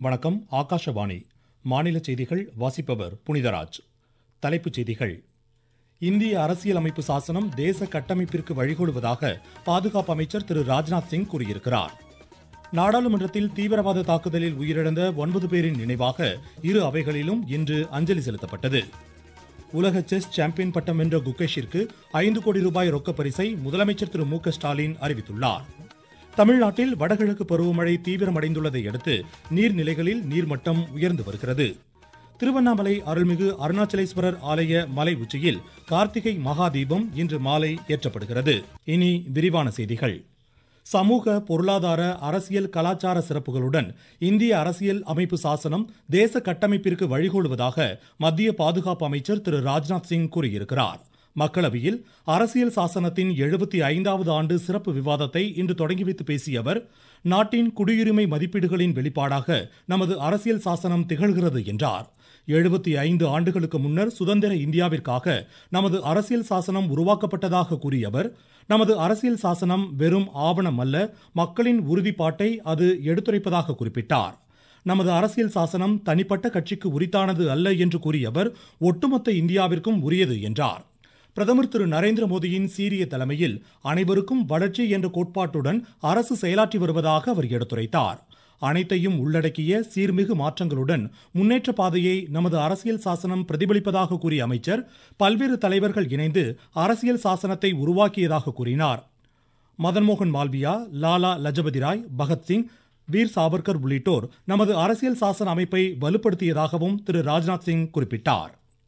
வணக்கம் ஆகாஷவாணி மாநில செய்திகள் வாசிப்பவர் புனிதராஜ் தலைப்புச் செய்திகள் இந்திய அரசியலமைப்பு சாசனம் தேச கட்டமைப்பிற்கு வழிகோலுவதாக பாதுகாப்பு அமைச்சர் திரு ராஜ்நாத் சிங் கூறியிருக்கிறார் நாடாளுமன்றத்தில் தீவிரவாத தாக்குதலில் உயிரிழந்த ஒன்பது பேரின் நினைவாக இரு அவைகளிலும் இன்று அஞ்சலி செலுத்தப்பட்டது உலக செஸ் சாம்பியன் பட்டம் வென்ற குகேஷிற்கு ஐந்து கோடி ரூபாய் ரொக்கப் பரிசை முதலமைச்சர் திரு மு க ஸ்டாலின் அறிவித்துள்ளார் தமிழ்நாட்டில் வடகிழக்கு பருவமழை தீவிரமடைந்துள்ளதை அடுத்து நீர்நிலைகளில் நீர்மட்டம் உயர்ந்து வருகிறது திருவண்ணாமலை அருள்மிகு அருணாச்சலேஸ்வரர் ஆலய மலை உச்சியில் கார்த்திகை மகா தீபம் இன்று மாலை ஏற்றப்படுகிறது இனி விரிவான செய்திகள் சமூக பொருளாதார அரசியல் கலாச்சார சிறப்புகளுடன் இந்திய அரசியல் அமைப்பு சாசனம் தேச கட்டமைப்பிற்கு வழிகோலுவதாக மத்திய பாதுகாப்பு அமைச்சர் திரு ராஜ்நாத் சிங் கூறியிருக்கிறார் மக்களவையில் அரசியல் சாசனத்தின் எழுபத்தி ஐந்தாவது ஆண்டு சிறப்பு விவாதத்தை இன்று தொடங்கி வைத்து பேசிய அவர் நாட்டின் குடியுரிமை மதிப்பீடுகளின் வெளிப்பாடாக நமது அரசியல் சாசனம் திகழ்கிறது என்றார் எழுபத்தி ஐந்து ஆண்டுகளுக்கு முன்னர் சுதந்திர இந்தியாவிற்காக நமது அரசியல் சாசனம் உருவாக்கப்பட்டதாக கூறிய அவர் நமது அரசியல் சாசனம் வெறும் ஆவணம் அல்ல மக்களின் உறுதிப்பாட்டை அது எடுத்துரைப்பதாக குறிப்பிட்டார் நமது அரசியல் சாசனம் தனிப்பட்ட கட்சிக்கு உரித்தானது அல்ல என்று கூறிய அவர் ஒட்டுமொத்த இந்தியாவிற்கும் உரியது என்றார் பிரதமர் திரு நரேந்திர மோடியின் சீரிய தலைமையில் அனைவருக்கும் வளர்ச்சி என்ற கோட்பாட்டுடன் அரசு செயலாற்றி வருவதாக அவர் எடுத்துரைத்தார் அனைத்தையும் உள்ளடக்கிய சீர்மிகு மாற்றங்களுடன் முன்னேற்ற பாதையை நமது அரசியல் சாசனம் பிரதிபலிப்பதாக கூறிய அமைச்சர் பல்வேறு தலைவர்கள் இணைந்து அரசியல் சாசனத்தை உருவாக்கியதாக கூறினார் மதன்மோகன் மால்வியா லாலா லஜபதி ராய் பகத்சிங் வீர் சாவர்கர் உள்ளிட்டோர் நமது அரசியல் சாசன அமைப்பை வலுப்படுத்தியதாகவும் திரு ராஜ்நாத் சிங் குறிப்பிட்டார்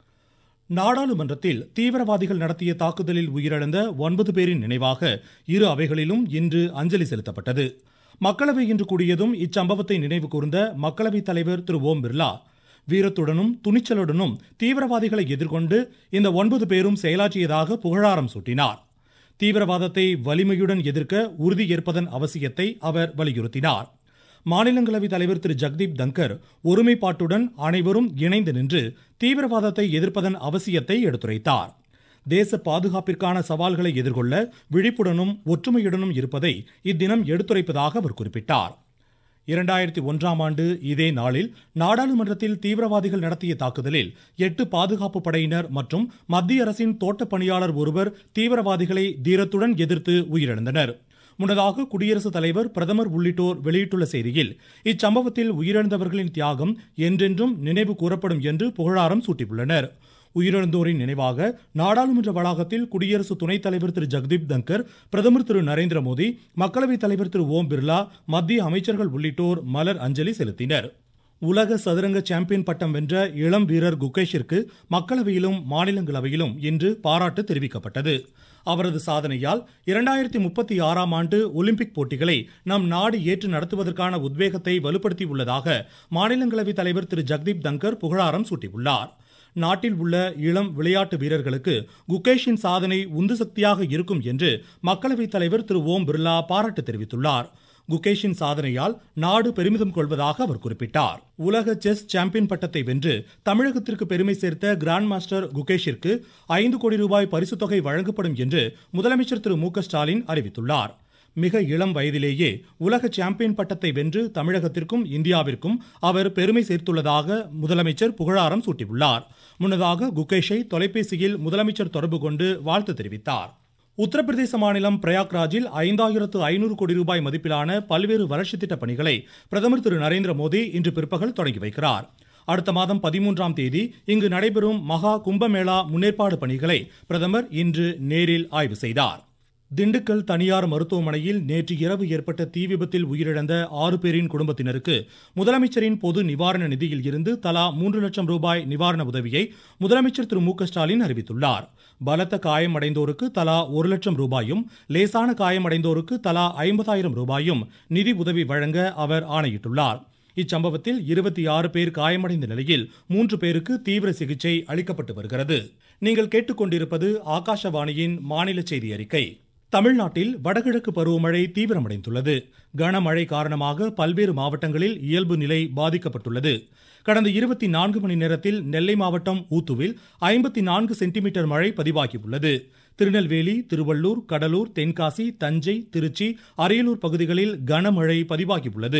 நாடாளுமன்றத்தில் தீவிரவாதிகள் நடத்திய தாக்குதலில் உயிரிழந்த ஒன்பது பேரின் நினைவாக இரு அவைகளிலும் இன்று அஞ்சலி செலுத்தப்பட்டது மக்களவை இன்று கூடியதும் இச்சம்பவத்தை நினைவு கூர்ந்த மக்களவைத் தலைவர் திரு ஓம் பிர்லா வீரத்துடனும் துணிச்சலுடனும் தீவிரவாதிகளை எதிர்கொண்டு இந்த ஒன்பது பேரும் செயலாற்றியதாக புகழாரம் சூட்டினார் தீவிரவாதத்தை வலிமையுடன் எதிர்க்க உறுதி ஏற்பதன் அவசியத்தை அவர் வலியுறுத்தினார் மாநிலங்களவை தலைவர் திரு ஜக்தீப் தங்கர் ஒருமைப்பாட்டுடன் அனைவரும் இணைந்து நின்று தீவிரவாதத்தை எதிர்ப்பதன் அவசியத்தை எடுத்துரைத்தார் தேச பாதுகாப்பிற்கான சவால்களை எதிர்கொள்ள விழிப்புடனும் ஒற்றுமையுடனும் இருப்பதை இத்தினம் எடுத்துரைப்பதாக அவர் குறிப்பிட்டார் இரண்டாயிரத்தி ஒன்றாம் ஆண்டு இதே நாளில் நாடாளுமன்றத்தில் தீவிரவாதிகள் நடத்திய தாக்குதலில் எட்டு பாதுகாப்பு படையினர் மற்றும் மத்திய அரசின் தோட்டப் பணியாளர் ஒருவர் தீவிரவாதிகளை தீரத்துடன் எதிர்த்து உயிரிழந்தனர் முன்னதாக குடியரசுத் தலைவர் பிரதமர் உள்ளிட்டோர் வெளியிட்டுள்ள செய்தியில் இச்சம்பவத்தில் உயிரிழந்தவர்களின் தியாகம் என்றென்றும் நினைவு கூறப்படும் என்று புகழாரம் சூட்டியுள்ளனர் உயிரிழந்தோரின் நினைவாக நாடாளுமன்ற வளாகத்தில் குடியரசு துணைத் தலைவர் திரு ஜெகதீப் தங்கர் பிரதமர் திரு நரேந்திர மோடி மக்களவைத் தலைவர் திரு ஓம் பிர்லா மத்திய அமைச்சர்கள் உள்ளிட்டோர் மலர் அஞ்சலி செலுத்தினர் உலக சதுரங்க சாம்பியன் பட்டம் வென்ற இளம் வீரர் குகேஷிற்கு மக்களவையிலும் மாநிலங்களவையிலும் இன்று பாராட்டு தெரிவிக்கப்பட்டது அவரது சாதனையால் இரண்டாயிரத்தி முப்பத்தி ஆறாம் ஆண்டு ஒலிம்பிக் போட்டிகளை நம் நாடு ஏற்று நடத்துவதற்கான உத்வேகத்தை வலுப்படுத்தியுள்ளதாக மாநிலங்களவை தலைவர் திரு ஜக்தீப் தங்கர் புகழாரம் சூட்டியுள்ளார் நாட்டில் உள்ள இளம் விளையாட்டு வீரர்களுக்கு குகேஷின் சாதனை உந்து சக்தியாக இருக்கும் என்று மக்களவைத் தலைவர் திரு ஓம் பிர்லா பாராட்டு தெரிவித்துள்ளார் குகேஷின் சாதனையால் நாடு பெருமிதம் கொள்வதாக அவர் குறிப்பிட்டார் உலக செஸ் சாம்பியன் பட்டத்தை வென்று தமிழகத்திற்கு பெருமை சேர்த்த கிராண்ட் மாஸ்டர் குகேஷிற்கு ஐந்து கோடி ரூபாய் பரிசுத் தொகை வழங்கப்படும் என்று முதலமைச்சர் திரு மு ஸ்டாலின் அறிவித்துள்ளார் மிக இளம் வயதிலேயே உலக சாம்பியன் பட்டத்தை வென்று தமிழகத்திற்கும் இந்தியாவிற்கும் அவர் பெருமை சேர்த்துள்ளதாக முதலமைச்சர் புகழாரம் சூட்டியுள்ளார் முன்னதாக குகேஷை தொலைபேசியில் முதலமைச்சர் தொடர்பு கொண்டு வாழ்த்து தெரிவித்தார் உத்தரப்பிரதேச மாநிலம் பிரயாக்ராஜில் ஐந்தாயிரத்து ஐநூறு கோடி ரூபாய் மதிப்பிலான பல்வேறு வளர்ச்சித் திட்ட பணிகளை பிரதமர் திரு நரேந்திர மோடி இன்று பிற்பகல் தொடங்கி வைக்கிறார் அடுத்த மாதம் பதிமூன்றாம் தேதி இங்கு நடைபெறும் மகா கும்பமேளா முன்னேற்பாடு பணிகளை பிரதமர் இன்று நேரில் ஆய்வு செய்தார் திண்டுக்கல் தனியார் மருத்துவமனையில் நேற்று இரவு ஏற்பட்ட தீ விபத்தில் உயிரிழந்த ஆறு பேரின் குடும்பத்தினருக்கு முதலமைச்சரின் பொது நிவாரண நிதியில் இருந்து தலா மூன்று லட்சம் ரூபாய் நிவாரண உதவியை முதலமைச்சர் திரு மு ஸ்டாலின் அறிவித்துள்ளார் பலத்த காயமடைந்தோருக்கு தலா ஒரு லட்சம் ரூபாயும் லேசான காயமடைந்தோருக்கு தலா ஐம்பதாயிரம் ரூபாயும் நிதி உதவி வழங்க அவர் ஆணையிட்டுள்ளார் இச்சம்பவத்தில் இருபத்தி ஆறு பேர் காயமடைந்த நிலையில் மூன்று பேருக்கு தீவிர சிகிச்சை அளிக்கப்பட்டு வருகிறது நீங்கள் கேட்டுக்கொண்டிருப்பது ஆகாஷவாணியின் மாநில செய்தி அறிக்கை தமிழ்நாட்டில் வடகிழக்கு பருவமழை தீவிரமடைந்துள்ளது கனமழை காரணமாக பல்வேறு மாவட்டங்களில் இயல்பு நிலை பாதிக்கப்பட்டுள்ளது கடந்த இருபத்தி நான்கு மணி நேரத்தில் நெல்லை மாவட்டம் ஊத்துவில் ஐம்பத்தி நான்கு சென்டிமீட்டர் மழை பதிவாகியுள்ளது திருநெல்வேலி திருவள்ளூர் கடலூர் தென்காசி தஞ்சை திருச்சி அரியலூர் பகுதிகளில் கனமழை பதிவாகியுள்ளது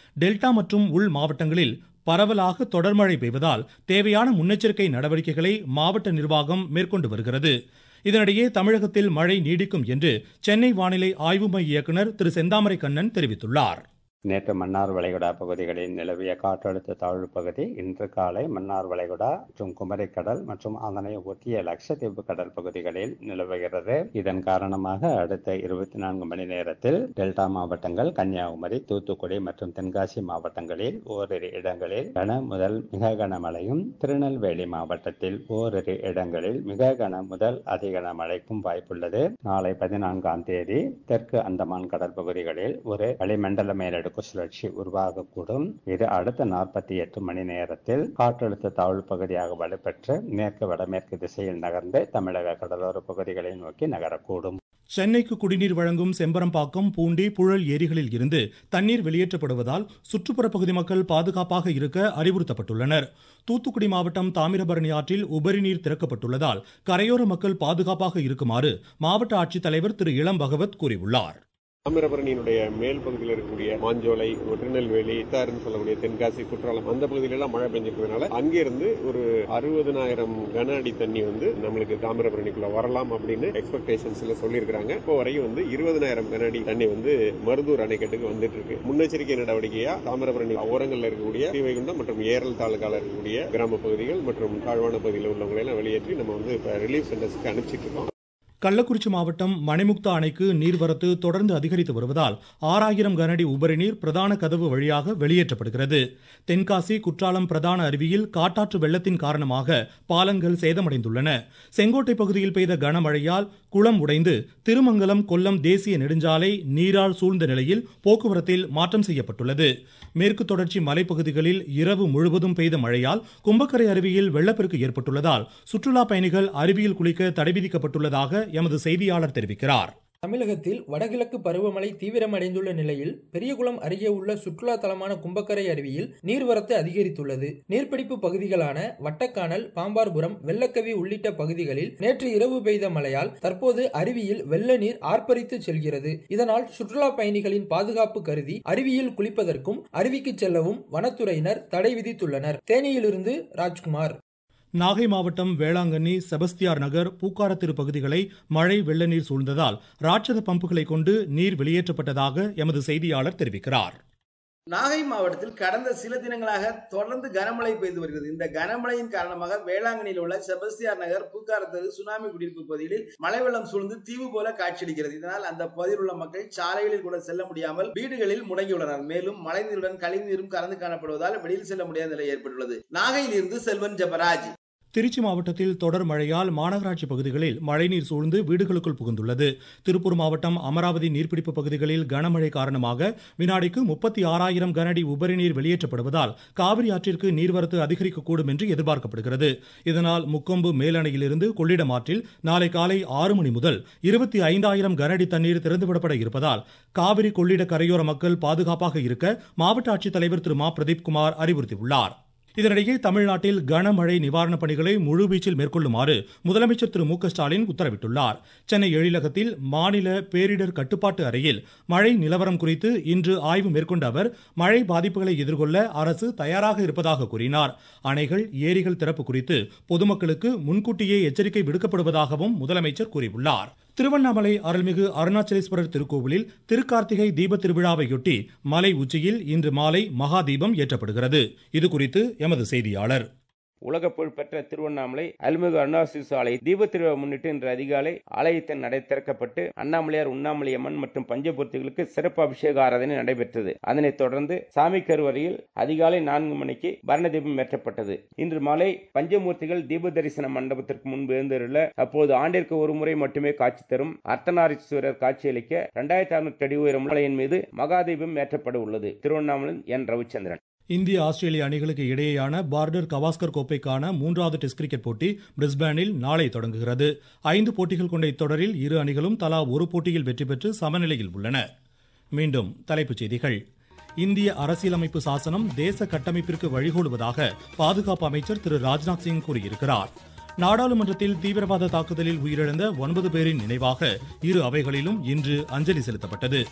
டெல்டா மற்றும் உள் மாவட்டங்களில் பரவலாக தொடர்மழை பெய்வதால் தேவையான முன்னெச்சரிக்கை நடவடிக்கைகளை மாவட்ட நிர்வாகம் மேற்கொண்டு வருகிறது இதனிடையே தமிழகத்தில் மழை நீடிக்கும் என்று சென்னை வானிலை ஆய்வு மைய இயக்குநர் திரு செந்தாமரை கண்ணன் தெரிவித்துள்ளார் நேற்று மன்னார் வளைகுடா பகுதிகளில் நிலவிய காற்றழுத்த தாழ்வு பகுதி இன்று காலை மன்னார் வளைகுடா மற்றும் குமரிக்கடல் மற்றும் அதனை ஒட்டிய லட்சத்தீவு கடல் பகுதிகளில் நிலவுகிறது இதன் காரணமாக அடுத்த இருபத்தி நான்கு மணி நேரத்தில் டெல்டா மாவட்டங்கள் கன்னியாகுமரி தூத்துக்குடி மற்றும் தென்காசி மாவட்டங்களில் ஓரிரு இடங்களில் கன முதல் மிக கனமழையும் திருநெல்வேலி மாவட்டத்தில் ஓரிரு இடங்களில் மிக கன முதல் அதி கனமழைக்கும் வாய்ப்புள்ளது நாளை பதினான்காம் தேதி தெற்கு அந்தமான் கடல் பகுதிகளில் ஒரு வளிமண்டல மேலடுக்கு மேலடுக்கு சுழற்சி உருவாகக்கூடும் இது அடுத்த நாற்பத்தி எட்டு மணி நேரத்தில் காற்றழுத்த தாழ்வு பகுதியாக வலுப்பெற்று மேற்கு வடமேற்கு திசையில் நகர்ந்து தமிழக கடலோர பகுதிகளை நோக்கி நகரக்கூடும் சென்னைக்கு குடிநீர் வழங்கும் செம்பரம்பாக்கம் பூண்டி புழல் ஏரிகளில் இருந்து தண்ணீர் வெளியேற்றப்படுவதால் சுற்றுப்புற பகுதி மக்கள் பாதுகாப்பாக இருக்க அறிவுறுத்தப்பட்டுள்ளனர் தூத்துக்குடி மாவட்டம் தாமிரபரணி ஆற்றில் உபரி நீர் திறக்கப்பட்டுள்ளதால் கரையோர மக்கள் பாதுகாப்பாக இருக்குமாறு மாவட்ட ஆட்சித்தலைவர் திரு இளம் பகவத் கூறியுள்ளார் தாமிரபரணியினுடைய மேல் பகுதியில் இருக்கக்கூடிய மாஞ்சோலை திருநெல்வேலி இத்தாருன்னு சொல்லக்கூடிய தென்காசி குற்றாலம் அந்த பகுதியிலெல்லாம் மழை பெஞ்சிருக்கிறதுனால அங்கிருந்து ஒரு அறுபதனாயிரம் கன அடி தண்ணி வந்து நம்மளுக்கு தாமிரபரணிக்குள்ள வரலாம் அப்படின்னு எக்ஸ்பெக்டேஷன்ஸ்ல சொல்லியிருக்காங்க இப்போ வரைக்கும் வந்து இருபதனாயிரம் கன அடி தண்ணி வந்து மருதூர் அணைக்கட்டுக்கு வந்துட்டு இருக்கு முன்னெச்சரிக்கை நடவடிக்கையா தாமிரபரணி ஓரங்களில் இருக்கக்கூடிய ஸ்ரீவைகுண்டம் மற்றும் ஏரல் தாலுகால இருக்கக்கூடிய கிராம பகுதிகள் மற்றும் தாழ்வான பகுதியில் உள்ளவங்களை எல்லாம் வெளியேற்றி நம்ம வந்து இப்ப ரிலீஃப் சென்டர்ஸ்க்கு அனுப்பிச்சிட்டு இருக்கோம் கள்ளக்குறிச்சி மாவட்டம் மணிமுக்தா அணைக்கு நீர்வரத்து தொடர்ந்து அதிகரித்து வருவதால் ஆறாயிரம் கனஅடி உபரி நீர் பிரதான கதவு வழியாக வெளியேற்றப்படுகிறது தென்காசி குற்றாலம் பிரதான அருவியில் காட்டாற்று வெள்ளத்தின் காரணமாக பாலங்கள் சேதமடைந்துள்ளன செங்கோட்டை பகுதியில் பெய்த கனமழையால் குளம் உடைந்து திருமங்கலம் கொல்லம் தேசிய நெடுஞ்சாலை நீரால் சூழ்ந்த நிலையில் போக்குவரத்தில் மாற்றம் செய்யப்பட்டுள்ளது மேற்கு தொடர்ச்சி மலைப்பகுதிகளில் இரவு முழுவதும் பெய்த மழையால் கும்பக்கரை அருவியில் வெள்ளப்பெருக்கு ஏற்பட்டுள்ளதால் சுற்றுலா பயணிகள் அருவியில் குளிக்க தடை விதிக்கப்பட்டுள்ளதாக எமது செய்தியாளர் தெரிவிக்கிறார் தமிழகத்தில் வடகிழக்கு பருவமழை தீவிரமடைந்துள்ள நிலையில் பெரியகுளம் அருகே உள்ள சுற்றுலா தலமான கும்பக்கரை அருவியில் நீர்வரத்து அதிகரித்துள்ளது நீர்பிடிப்பு பகுதிகளான வட்டக்கானல் பாம்பார்புரம் வெள்ளக்கவி உள்ளிட்ட பகுதிகளில் நேற்று இரவு பெய்த மழையால் தற்போது அருவியில் வெள்ள நீர் ஆர்ப்பரித்து செல்கிறது இதனால் சுற்றுலா பயணிகளின் பாதுகாப்பு கருதி அருவியில் குளிப்பதற்கும் அருவிக்கு செல்லவும் வனத்துறையினர் தடை விதித்துள்ளனர் தேனியிலிருந்து ராஜ்குமார் நாகை மாவட்டம் வேளாங்கண்ணி செபஸ்தியார் நகர் பூக்காரத்திரு பகுதிகளை மழை வெள்ள நீர் சூழ்ந்ததால் ராட்சத பம்புகளை கொண்டு நீர் வெளியேற்றப்பட்டதாக எமது செய்தியாளர் தெரிவிக்கிறார் நாகை மாவட்டத்தில் கடந்த சில தினங்களாக தொடர்ந்து கனமழை பெய்து வருகிறது இந்த கனமழையின் காரணமாக வேளாங்கண்ணியில் உள்ள செபஸ்தியார் நகர் பூக்காரத்தது சுனாமி குடியிருப்பு பகுதியில் மழை வெள்ளம் சூழ்ந்து தீவு போல காட்சியளிக்கிறது இதனால் அந்த பகுதியில் உள்ள மக்கள் சாலைகளில் கூட செல்ல முடியாமல் வீடுகளில் முடங்கியுள்ளனர் மேலும் மழைநீருடன் கழிவுநீரும் கலந்து காணப்படுவதால் வெளியில் செல்ல முடியாத நிலை ஏற்பட்டுள்ளது நாகையில் இருந்து செல்வன் ஜபராஜ் திருச்சி மாவட்டத்தில் தொடர் மழையால் மாநகராட்சி பகுதிகளில் மழைநீர் சூழ்ந்து வீடுகளுக்குள் புகுந்துள்ளது திருப்பூர் மாவட்டம் அமராவதி நீர்பிடிப்பு பகுதிகளில் கனமழை காரணமாக வினாடிக்கு முப்பத்தி ஆறாயிரம் கனஅடி உபரி நீர் வெளியேற்றப்படுவதால் காவிரி ஆற்றிற்கு நீர்வரத்து அதிகரிக்கக்கூடும் என்று எதிர்பார்க்கப்படுகிறது இதனால் முக்கொம்பு மேலணையிலிருந்து கொள்ளிடம் ஆற்றில் நாளை காலை ஆறு மணி முதல் இருபத்தி ஐந்தாயிரம் கனஅடி தண்ணீர் திறந்துவிடப்பட இருப்பதால் காவிரி கொள்ளிட கரையோர மக்கள் பாதுகாப்பாக இருக்க மாவட்ட ஆட்சித்தலைவர் திரு மா பிரதீப்குமார் அறிவுறுத்தியுள்ளார் இதனிடையே தமிழ்நாட்டில் கனமழை நிவாரணப் பணிகளை முழுவீச்சில் மேற்கொள்ளுமாறு முதலமைச்சர் திரு மு க ஸ்டாலின் உத்தரவிட்டுள்ளார் சென்னை எழிலகத்தில் மாநில பேரிடர் கட்டுப்பாட்டு அறையில் மழை நிலவரம் குறித்து இன்று ஆய்வு மேற்கொண்ட அவர் மழை பாதிப்புகளை எதிர்கொள்ள அரசு தயாராக இருப்பதாக கூறினார் அணைகள் ஏரிகள் திறப்பு குறித்து பொதுமக்களுக்கு முன்கூட்டியே எச்சரிக்கை விடுக்கப்படுவதாகவும் முதலமைச்சர் கூறியுள்ளார் திருவண்ணாமலை அருள்மிகு அருணாச்சலேஸ்வரர் திருக்கோவிலில் திருக்கார்த்திகை தீப திருவிழாவையொட்டி மலை உச்சியில் இன்று மாலை மகா தீபம் ஏற்றப்படுகிறது இதுகுறித்து எமது செய்தியாளர் உலக புகழ்பெற்ற திருவண்ணாமலை அருள்மிகு அருணாசி சாலை தீப திருவிழா முன்னிட்டு இன்று அதிகாலை ஆலயத்தின் நடை திறக்கப்பட்டு அண்ணாமலையார் உண்ணாமலை அம்மன் மற்றும் பஞ்சபூர்த்திகளுக்கு சிறப்பு அபிஷேக ஆராதனை நடைபெற்றது அதனைத் தொடர்ந்து சாமி கருவறையில் அதிகாலை நான்கு மணிக்கு பரண தீபம் ஏற்றப்பட்டது இன்று மாலை பஞ்சமூர்த்திகள் தீப தரிசன மண்டபத்திற்கு முன்பு எழுந்தருள அப்போது ஆண்டிற்கு ஒரு முறை மட்டுமே காட்சி தரும் அர்த்தநாரீஸ்வரர் காட்சியளிக்க இரண்டாயிரத்தி அறுநூத்தி அடி உயரம் மலையின் மீது மகாதீபம் ஏற்றப்பட உள்ளது திருவண்ணாமலை என் ரவிச்சந்திரன் இந்திய ஆஸ்திரேலிய அணிகளுக்கு இடையேயான பார்டர் கவாஸ்கர் கோப்பைக்கான மூன்றாவது டெஸ்ட் கிரிக்கெட் போட்டி பிரிஸ்பேனில் நாளை தொடங்குகிறது ஐந்து போட்டிகள் கொண்ட இத்தொடரில் இரு அணிகளும் தலா ஒரு போட்டியில் வெற்றி பெற்று சமநிலையில் உள்ளன மீண்டும் தலைப்புச் செய்திகள் இந்திய அரசியலமைப்பு சாசனம் தேச கட்டமைப்பிற்கு வழிகோலுவதாக பாதுகாப்பு அமைச்சர் திரு ராஜ்நாத் சிங் கூறியிருக்கிறார் நாடாளுமன்றத்தில் தீவிரவாத தாக்குதலில் உயிரிழந்த ஒன்பது பேரின் நினைவாக இரு அவைகளிலும் இன்று அஞ்சலி செலுத்தப்பட்டது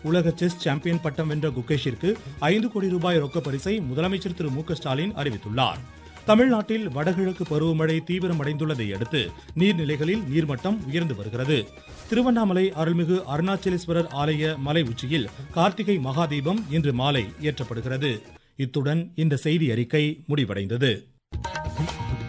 உலக செஸ் சாம்பியன் பட்டம் வென்ற குகேஷிற்கு ஐந்து கோடி ரூபாய் ரொக்க பரிசை முதலமைச்சர் திரு மு க ஸ்டாலின் அறிவித்துள்ளார் தமிழ்நாட்டில் வடகிழக்கு பருவமழை தீவிரமடைந்துள்ளதை அடுத்து நீர்நிலைகளில் நீர்மட்டம் உயர்ந்து வருகிறது திருவண்ணாமலை அருள்மிகு அருணாச்சலேஸ்வரர் ஆலய மலை உச்சியில் கார்த்திகை மகாதீபம் இன்று மாலை ஏற்றப்படுகிறது இத்துடன் இந்த செய்தி அறிக்கை முடிவடைந்தது